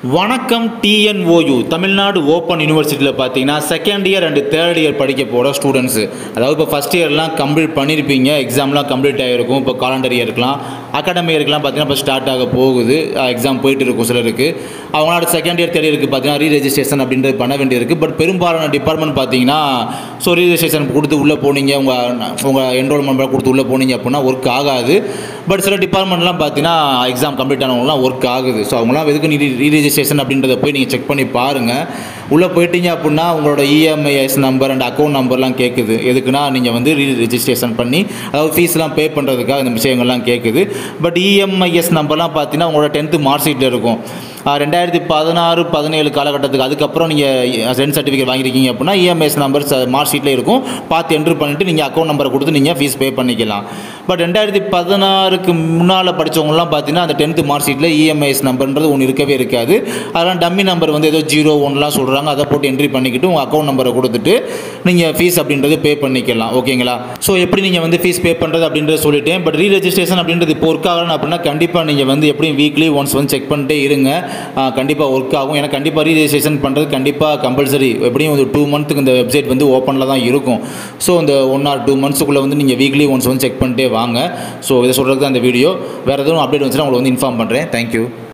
வணக்கம் TNOU Tamil Nadu open யூனிவர்சிட்டியில் பார்த்தீங்கன்னா second year and third year படிக்க போகிற ஸ்டூடெண்ட்ஸு அதாவது இப்போ ஃபஸ்ட் இயர்லாம் கம்ப்ளீட் பண்ணியிருப்பீங்க எக்ஸாம்லாம் கம்ப்ளீட் ஆகிருக்கும் இப்போ காலண்டர் இயருக்குலாம் அகாடமி இயருக்குலாம் பார்த்தீங்கன்னா இப்போ ஸ்டார்ட் ஆக போகுது எக்ஸாம் போயிட்டு இருக்கும் சிலருக்கு அவங்களோட செகண்ட் இயர் தேர்ட் இயருக்கு பார்த்தீங்கன்னா ரீ ரெஜிஸ்ட்ரேஷன் அப்படின்றது பண்ண வேண்டியிருக்கு பட் பெரும்பாலான டிபார்ட்மெண்ட் பார்த்தீங்கன்னா ஸோ ரீ ரெஜிஸ்ட்ரேஷன் கொடுத்து உள்ளே போனீங்க உங்கள் உங்கள் என்ரோல்மெண்ட் கொடுத்து உள்ளே போனீங்க அப்படின்னா ஒர்க் ஆகாது பட் சில டிபார்ட்மெண்ட்லாம் பார்த்தீங்கன்னா எக்ஸாம் கம்ப்ளீட் ஆனவங்களாம் ஒர்க் ஆகுது ஸோ அவங்களாம் எதுக்கு நீ ரீ ரெஜிஸ்ட்ரேஷன் அப்படின்றத போய் நீங்கள் செக் பண்ணி பாருங்கள் உள்ளே போயிட்டீங்க அப்படின்னா உங்களோட இஎம்ஐஎஸ் நம்பர் அண்ட் அக்கௌண்ட் நம்பர்லாம் கேட்குது எதுக்குன்னா நீங்கள் வந்து ரீ ரெஜிஸ்ட்ரேஷன் பண்ணி அதாவது ஃபீஸ்லாம் பே பண்ணுறதுக்காக இந்த விஷயங்கள்லாம் கேட்குது பட் இஎம்ஐஎஸ் நம்பர்லாம் பார்த்தீங்கன்னா உங்களோட டென்த்து மார்க் ஷீட்டில் இருக்கும் ஆஹ் ரெண்டாயிரத்தி பதினாறு பதினேழு காலகட்டத்துக்கு அதுக்கப்புறம் நீங்கள் ரெண்ட் சர்டிஃபிகேட் வாங்கியிருக்கீங்க அப்படின்னா இஎம்ஐஎஸ் நம்பர் மார்க் ஷீட்டில் இருக்கும் பார்த்து என்ட்ரு பண்ணிவிட்டு நீங்கள் அக்கௌண்ட் நம்பரை கொடுத்து நீங்கள் ஃபீஸ் பே பண்ணிக்கலாம் பட் ரெண்டாயிரத்தி பதினாறுக்கு முன்னால் படித்தவங்கலாம் பார்த்தீங்கன்னா அந்த டென்த்து மார்க் ஷீட்டில் இஎம்ஐஎஸ் நம்பர்ன்றது ஒன்று இருக்கவே இருக்காது அதெல்லாம் டம்மி நம்பர் வந்து ஏதோ ஜீரோ ஒன்லாம் சொல்கிறாங்க அதை போட்டு என்ட்ரி பண்ணிக்கிட்டு உங்கள் அக்கௌண்ட் நம்பரை கொடுத்துட்டு நீங்கள் ஃபீஸ் அப்படின்றது பே பண்ணிக்கலாம் ஓகேங்களா ஸோ எப்படி நீங்கள் வந்து ஃபீஸ் பே பண்ணுறது அப்படின்றத சொல்லிட்டேன் பட் ரீ ரெஜிஸ்ட்ரேஷன் அப்படின்றது இப்போ ஒர்க் ஆகணும் அப்படின்னா கண்டிப்பாக நீங்கள் வந்து எப்படியும் வீக்லி ஒன்ஸ் வந்து செக் பண்ணிட்டே இருங்க கண்டிப்பாக ஒர்க் ஆகும் ஏன்னா கண்டிப்பாக ரீ ரெஜிஸ்ட்ரேஷன் பண்ணுறது கண்டிப்பாக கம்பல்சரி எப்படியும் ஒரு டூ மந்த்துக்கு இந்த வெப்சைட் வந்து ஓப்பனில் தான் இருக்கும் ஸோ இந்த ஒன் ஆர் டூ மந்த்ஸுக்குள்ளே வந்து நீங்கள் வீக்லி ஒன்ஸ் வந்து செக் பண்ணிட்டே வாங்க ஸோ இதை சொல்கிறது தான் இந்த வீடியோ வேறு எதுவும் அப்டேட் வந்துச்சுன்னா உங்களுக்கு வந்து இன்ஃபார்ம் பண்ணுறேன் தேங்க்யூ